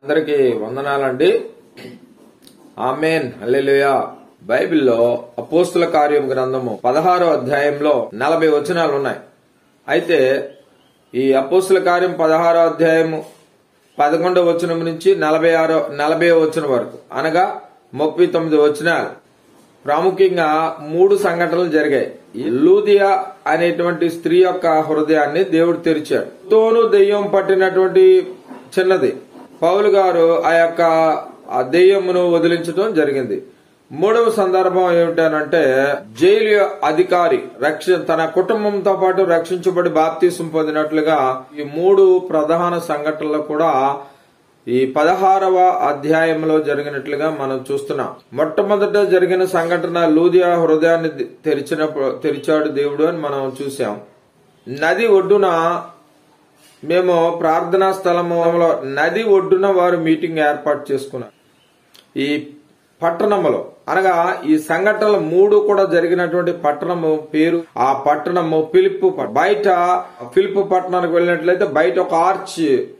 అందరికి వందనాలండి amen hallelujah బైబిల్లో అపోస్తుల కార్యం గ్రంథము పదహారో అధ్యాయంలో నలభై వచనాలు ఉన్నాయి అయితే ఈ అపోస్తుల కార్యం పదహారో అధ్యాయము పదకొండవ వచనం నుంచి నలభై ఆరో నలభై వచనం వరకు అనగా ముప్పై తొమ్మిది వచనాలు ప్రాముఖ్యంగా మూడు సంఘటనలు జరిగాయి ఈ లూదియా అనేటువంటి స్త్రీ యొక్క హృదయాన్ని దేవుడు తెరిచాడు తోను దెయ్యం పట్టినటువంటి చిన్నది పౌలు గారు ఆ యొక్క ఆ దెయ్యమును వదిలించడం జరిగింది మూడవ సందర్భం ఏమిటనంటే జైలు అధికారి రక్ష తన కుటుంబంతో పాటు రక్షించబడి బాప్తీసం పొందినట్లుగా ఈ మూడు ప్రధాన సంఘటనలు కూడా ఈ పదహారవ అధ్యాయంలో జరిగినట్లుగా మనం చూస్తున్నాం మొట్టమొదట జరిగిన సంఘటన లూదియా హృదయాన్ని తెరిచినప్పుడు తెరిచాడు దేవుడు అని మనం చూసాం నది ఒడ్డున మేము ప్రార్థనా స్థలంలో నది ఒడ్డున వారు మీటింగ్ ఏర్పాటు చేసుకున్నారు ఈ పట్టణములో అనగా ఈ సంఘటనలు మూడు కూడా జరిగినటువంటి పట్టణము పేరు ఆ పట్టణము పిలుపు బయట పిలుపు పట్టణానికి వెళ్ళినట్లయితే బయట ఒక ఆర్చ్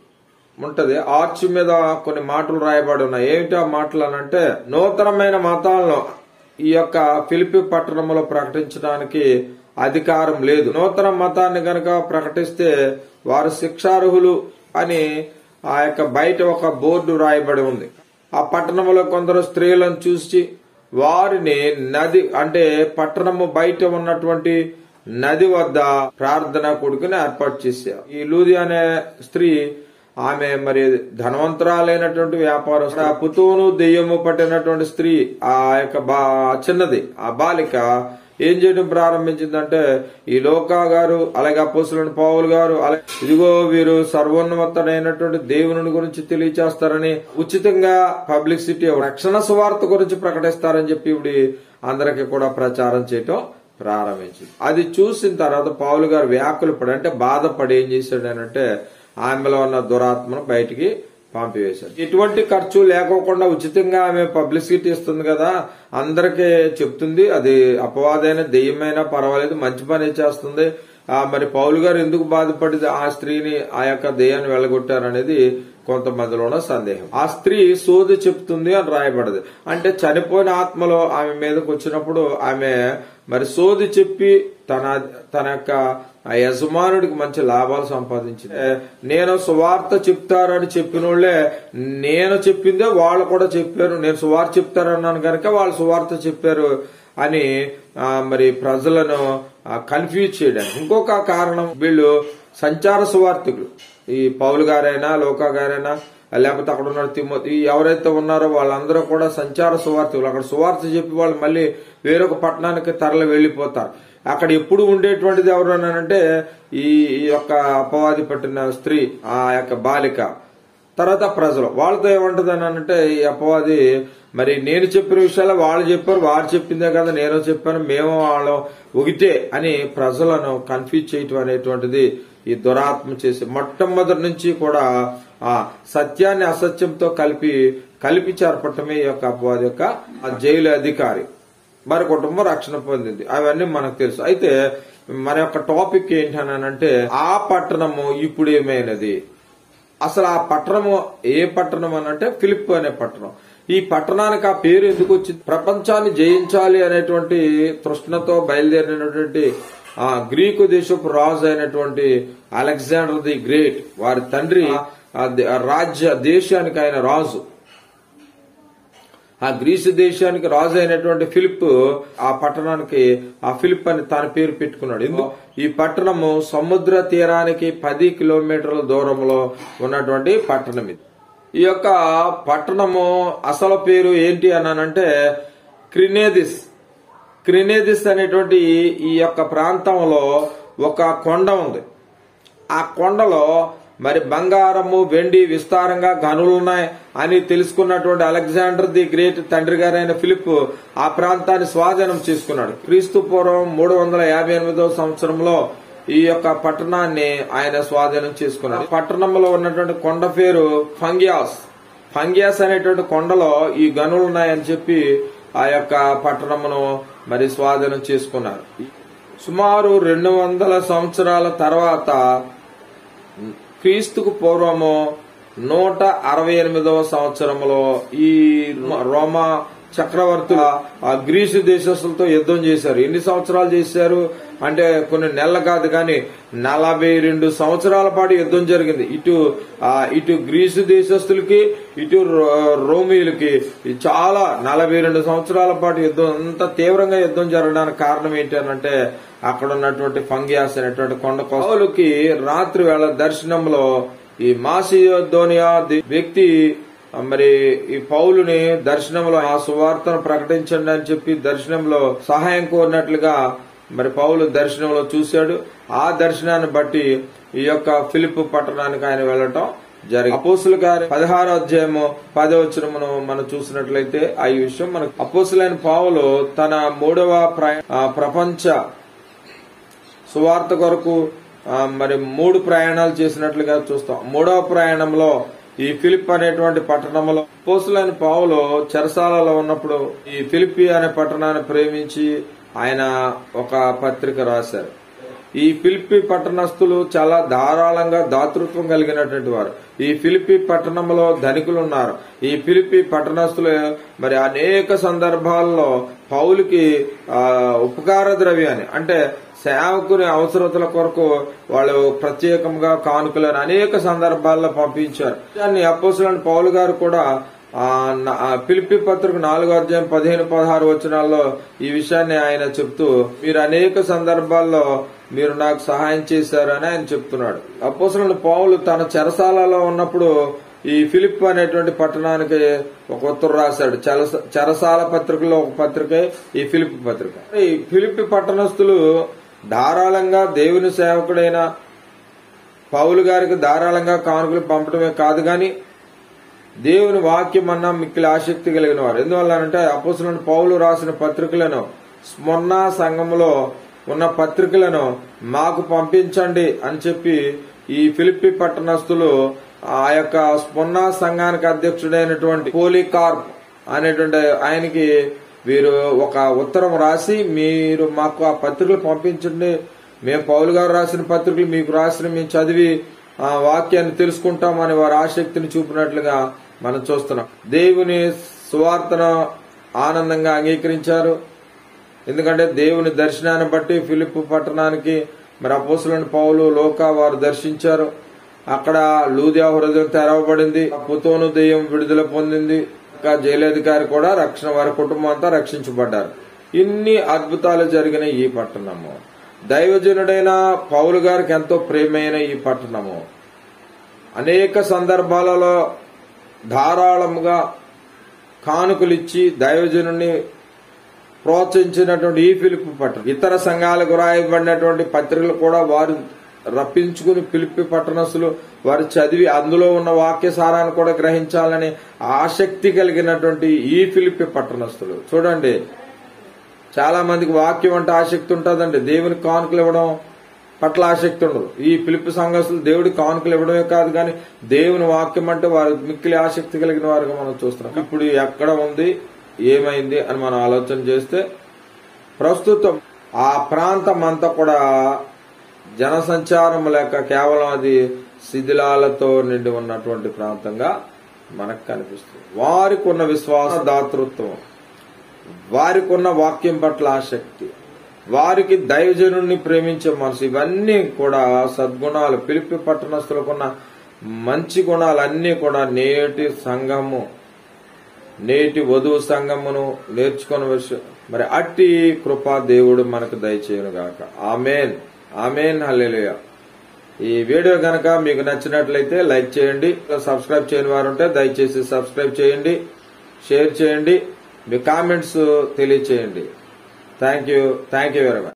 ఉంటది ఆర్చ్ మీద కొన్ని మాటలు రాయబడి ఉన్నాయి ఏమిటి ఆ మాటలు అనంటే నూతనమైన మతాలను ఈ యొక్క ఫిలిపి పట్టణంలో ప్రకటించడానికి అధికారం లేదు నూతన మతాన్ని గనక ప్రకటిస్తే వారు శిక్షార్హులు అని ఆ యొక్క బయట ఒక బోర్డు రాయబడి ఉంది ఆ పట్టణంలో కొందరు స్త్రీలను చూసి వారిని నది అంటే పట్టణము బయట ఉన్నటువంటి నది వద్ద ప్రార్థన కొడుకుని ఏర్పాటు చేశారు ఈ లూది అనే స్త్రీ ఆమె మరి ధనవంతురాలైనటువంటి వ్యాపారస్తు ఆ పుతూను దెయ్యము పట్టినటువంటి స్త్రీ ఆ యొక్క బా చిన్నది ఆ బాలిక ఏం చేయడం ప్రారంభించిందంటే ఈ లోకా గారు అలాగే అపోసులను పావులు గారు అలాగే ఇదిగో వీరు సర్వోన్నతమైనటువంటి దేవుని గురించి తెలియచేస్తారని ఉచితంగా పబ్లిసిటీ రక్షణ సువార్త గురించి ప్రకటిస్తారని చెప్పి ఇప్పుడు అందరికి కూడా ప్రచారం చేయటం ప్రారంభించింది అది చూసిన తర్వాత పావులు గారు వ్యాకులు పడి అంటే బాధపడి ఏం చేశాడు అంటే ఆమెలో ఉన్న దురాత్మను బయటికి పంపివేశాడు ఎటువంటి ఖర్చు లేకోకుండా ఉచితంగా ఆమె పబ్లిసిటీ ఇస్తుంది కదా అందరికీ చెప్తుంది అది అపవాదైన దెయ్యమైనా పర్వాలేదు మంచి పని చేస్తుంది ఆ మరి పౌలు గారు ఎందుకు బాధపడి ఆ స్త్రీని ఆ యొక్క దెయ్యాన్ని వెళ్ళగొట్టారనేది కొంతమందిలోన సందేహం ఆ స్త్రీ సోది చెప్తుంది అని రాయబడదు అంటే చనిపోయిన ఆత్మలో ఆమె మీదకి వచ్చినప్పుడు ఆమె మరి సోది చెప్పి తన తన యొక్క ఆ యజమానుడికి మంచి లాభాలు సంపాదించింది నేను సువార్త చెప్తారని చెప్పినోళ్లే నేను చెప్పిందే వాళ్ళు కూడా చెప్పారు నేను సువార్త చెప్తారన్నాను కనుక వాళ్ళు సువార్త చెప్పారు అని మరి ప్రజలను కన్ఫ్యూజ్ చేయడానికి ఇంకొక కారణం వీళ్ళు సంచార సువార్థికులు ఈ పౌలు గారైనా లోకా గారైనా లేకపోతే అక్కడ ఉన్న తిమ్మతి ఎవరైతే ఉన్నారో వాళ్ళందరూ కూడా సంచార సువార్థికులు అక్కడ సువార్త చెప్పి వాళ్ళు మళ్ళీ వేరొక పట్టణానికి తరలి వెళ్లిపోతారు అక్కడ ఎప్పుడు ఉండేటువంటిది ఎవరు అంటే ఈ యొక్క అపవాది పట్టిన స్త్రీ ఆ యొక్క బాలిక తర్వాత ప్రజలు వాళ్ళతో ఏమంటది అని అంటే ఈ అపవాది మరి నేను చెప్పిన విషయాలు వాళ్ళు చెప్పారు వారు చెప్పిందే కదా నేను చెప్పాను మేము వాళ్ళం ఒకటే అని ప్రజలను కన్ఫ్యూజ్ చేయటం అనేటువంటిది ఈ దురాత్మ చేసి మొట్టమొదటి నుంచి కూడా ఆ సత్యాన్ని అసత్యంతో కలిపి కలిపి చేర్పటమే ఈ యొక్క అపవాది యొక్క జైలు అధికారి మరి కుటుంబం రక్షణ పొందింది అవన్నీ మనకు తెలుసు అయితే మన యొక్క టాపిక్ ఏంటనంటే ఆ పట్టణము ఇప్పుడు ఏమైనది అసలు ఆ పట్టణము ఏ పట్టణం అనంటే ఫిలిప్ అనే పట్టణం ఈ పట్టణానికి ఆ పేరు ఎందుకు వచ్చింది ప్రపంచాన్ని జయించాలి అనేటువంటి తృష్ణతో బయలుదేరినటువంటి ఆ గ్రీకు దేశపు రాజు అయినటువంటి అలెగ్జాండర్ ది గ్రేట్ వారి తండ్రి రాజ్య దేశానికి ఆయన రాజు ఆ గ్రీసు దేశానికి రాజు అయినటువంటి ఫిలిప్ ఆ పట్టణానికి ఆ ఫిలిప్ అని తన పేరు పెట్టుకున్నాడు ఈ పట్టణము సముద్ర తీరానికి పది కిలోమీటర్ల దూరంలో ఉన్నటువంటి పట్టణం ఇది ఈ యొక్క పట్టణము అసలు పేరు ఏంటి అన్నానంటే క్రినేదిస్ క్రినేదిస్ అనేటువంటి ఈ యొక్క ప్రాంతంలో ఒక కొండ ఉంది ఆ కొండలో మరి బంగారము వెండి విస్తారంగా గనులున్నాయి అని తెలుసుకున్నటువంటి అలెగ్జాండర్ ది గ్రేట్ తండ్రి గారైన ఫిలిప్ ఆ ప్రాంతాన్ని స్వాధీనం చేసుకున్నాడు క్రీస్తు పూర్వం మూడు వందల యాభై ఎనిమిదో సంవత్సరంలో ఈ యొక్క పట్టణాన్ని ఆయన స్వాధీనం చేసుకున్నాడు పట్టణంలో ఉన్నటువంటి కొండ పేరు ఫంగియాస్ ఫంగియాస్ అనేటువంటి కొండలో ఈ గనులు ఉన్నాయని చెప్పి ఆ యొక్క పట్టణమును మరి స్వాధీనం చేసుకున్నారు సుమారు రెండు వందల సంవత్సరాల తర్వాత క్రీస్తుకు పూర్వము నూట అరవై ఎనిమిదవ సంవత్సరంలో ఈ రోమా చక్రవర్తులు ఆ గ్రీసు దేశస్తులతో యుద్ధం చేశారు ఎన్ని సంవత్సరాలు చేశారు అంటే కొన్ని నెలలు కాదు కానీ నలభై రెండు సంవత్సరాల పాటు యుద్ధం జరిగింది ఇటు ఆ, ఇటు గ్రీసు దేశస్తులకి ఇటు రో- రోమియులకి ఇది చాలా నలభై రెండు సంవత్సరాల పాటు యుద్ధం అంత తీవ్రంగా యుద్ధం జరగడానికి కారణం ఏంటి అని అంటే అక్కడ ఉన్నటువంటి ఫంగియాస్ అనేటువంటి కొండ కోసలకి రాత్రి వేళ దర్శనంలో ఈ మాసియోధోనియా వ్యక్తి ఆ, మరి ఈ పౌలుని దర్శనంలో ఆ సువార్తను ప్రకటించండి అని చెప్పి దర్శనంలో సహాయం కోరినట్లుగా మరి పౌలు దర్శనంలో చూశాడు ఆ దర్శనాన్ని బట్టి ఈ యొక్క ఫిలిప్ పట్టణానికి ఆయన వెళ్ళటం జరిగింది అపోసుల గారి పదహారో అధ్యాయము పదవచనమును మనం చూసినట్లయితే ఆ ఈ విషయం మనకు అపోసులైన పావులు తన మూడవ ప్రయ- ఆ, ప్రపంచ సువార్త కొరకు ఆ, మరి మూడు ప్రయాణాలు చేసినట్లుగా చూస్తాం మూడవ ప్రయాణంలో ఈ ఫిలిప్ అనేటువంటి పట్టణంలో పోసులైన పావులు చెరసాలలో ఉన్నప్పుడు ఈ ఫిలిప్పి అనే పట్టణాన్ని ప్రేమించి ఆయన ఒక పత్రిక రాశారు ఈ ఫిలిప్పి పట్టణస్థులు చాలా ధారాళంగా దాతృత్వం కలిగినటువంటి వారు ఈ ఫిలిప్పి పట్టణంలో ధనికులు ఉన్నారు ఈ ఫిలిప్పి పట్టణస్థులు మరి అనేక సందర్భాల్లో పౌలుకి ఆ, ఉపకార ద్రవ్యాన్ని అంటే సేవకుని అవసరతల కొరకు వాళ్ళు ప్రత్యేకంగా కానుకలను అనేక సందర్భాల్లో పంపించారు దాన్ని అపోసులని పౌలు గారు కూడా ఆ న- ఆ పిలిపి పత్రిక నాలుగో అధ్యాయం పదిహేను పదహారు వచనాల్లో ఈ విషయాన్ని ఆయన చెప్తూ మీరు అనేక సందర్భాల్లో మీరు నాకు సహాయం చేశారని ఆయన చెప్తున్నాడు అపోసలను పౌలు తన చెరసాలలో ఉన్నప్పుడు ఈ ఫిలిప్ అనేటువంటి పట్టణానికి ఒక ఉత్తరం రాశాడు చెరస- చెరసాల పత్రికలో ఒక పత్రికే ఈ ఫిలిప్ పత్రిక ఈ ఫిలిప్ పట్టణస్థులు ధారాళంగా దేవుని సేవకుడైన పౌలు గారికి ధారాళంగా కానుకలు పంపడమే కాదు గాని దేవుని వాక్యం అన్నా మిక్కిలి ఆసక్తి కలిగిన వారు ఎందువల్లంటే అపోసలను పౌలు రాసిన పత్రికలను స్మరణ సంఘములో ఉన్న పత్రికలను మాకు పంపించండి అని చెప్పి ఈ ఫిలిప్పి పట్టణస్థులు ఆ యొక్క స్మరణ సంఘానికి అధ్యక్షుడైనటువంటి పోలీకార్ప్ అనేటువంటి ఆయనకి వీరు ఒక ఉత్తరం రాసి మీరు మాకు ఆ పత్రికలు పంపించండి మేము పౌలు గారు రాసిన పత్రికలు మీకు రాసిన మేము చదివి ఆ వాక్యాన్ని తెలుసుకుంటామని వారి ఆసక్తిని చూపినట్లుగా మనం చూస్తున్నాం దేవుని సువార్తను ఆనందంగా అంగీకరించారు ఎందుకంటే దేవుని దర్శనాన్ని బట్టి ఫిలిప్ పట్టణానికి మరి అపోసులను పౌలు లోక వారు దర్శించారు అక్కడ లూదియా హృదయం తెరవబడింది పుతోను దెయ్యం విడుదల పొందింది ఇంకా జైలధికారి కూడా రక్షణ వారి కుటుంబం అంతా రక్షించబడ్డారు ఇన్ని అద్భుతాలు జరిగిన ఈ పట్టణము దైవజనుడైన పౌలు గారికి ఎంతో ప్రేమైన ఈ పట్టణము అనేక సందర్భాలలో ధారాళముగా కానుకలిచ్చి దైవజనుని ప్రోత్సహించినటువంటి ఈ పిలుపు పట్టణం ఇతర సంఘాలకు రాయబడినటువంటి పత్రికలు కూడా వారు రప్పించుకుని పిలిపి పట్టణస్తులు వారు చదివి అందులో ఉన్న వాక్య సారాన్ని కూడా గ్రహించాలని ఆసక్తి కలిగినటువంటి ఈ ఫిలిపి పట్టణస్తులు చూడండి చాలా మందికి వాక్యం అంటే ఆసక్తి ఉంటుందండి దేవునికి కానుకలు ఇవ్వడం పట్ల ఆసక్తి ఉండదు ఈ పిలుపు సంఘస్థులు దేవుడి కానుకలు ఇవ్వడమే కాదు కానీ దేవుని వాక్యం అంటే వారు మిక్కిలి ఆసక్తి కలిగిన వారుగా మనం చూస్తున్నాం ఇప్పుడు ఎక్కడ ఉంది ఏమైంది అని మనం ఆలోచన చేస్తే ప్రస్తుతం ఆ ప్రాంతం అంతా కూడా జనసంచారం లేక కేవలం అది శిథిలాలతో నిండి ఉన్నటువంటి ప్రాంతంగా మనకు కనిపిస్తుంది వారికి ఉన్న విశ్వాస దాతృత్వం వారికి ఉన్న వాక్యం పట్ల ఆసక్తి వారికి దైవజనుడిని ప్రేమించే మనసు ఇవన్నీ కూడా సద్గుణాలు పిలిపి పట్టణస్థులకున్న మంచి గుణాలన్నీ కూడా నేటి సంఘము నేటి వధువు సంఘమును నేర్చుకున్న విషయం మరి అట్టి కృపా దేవుడు మనకు దయచేయను గాక ఆమెన్ ఆమెన్ హల్లెలూయా ఈ వీడియో గనక మీకు నచ్చినట్లయితే లైక్ చేయండి సబ్స్క్రైబ్ చేయని వారు ఉంటే దయచేసి సబ్స్క్రైబ్ చేయండి షేర్ చేయండి మీ కామెంట్స్ తెలియచేయండి thank you thank you very much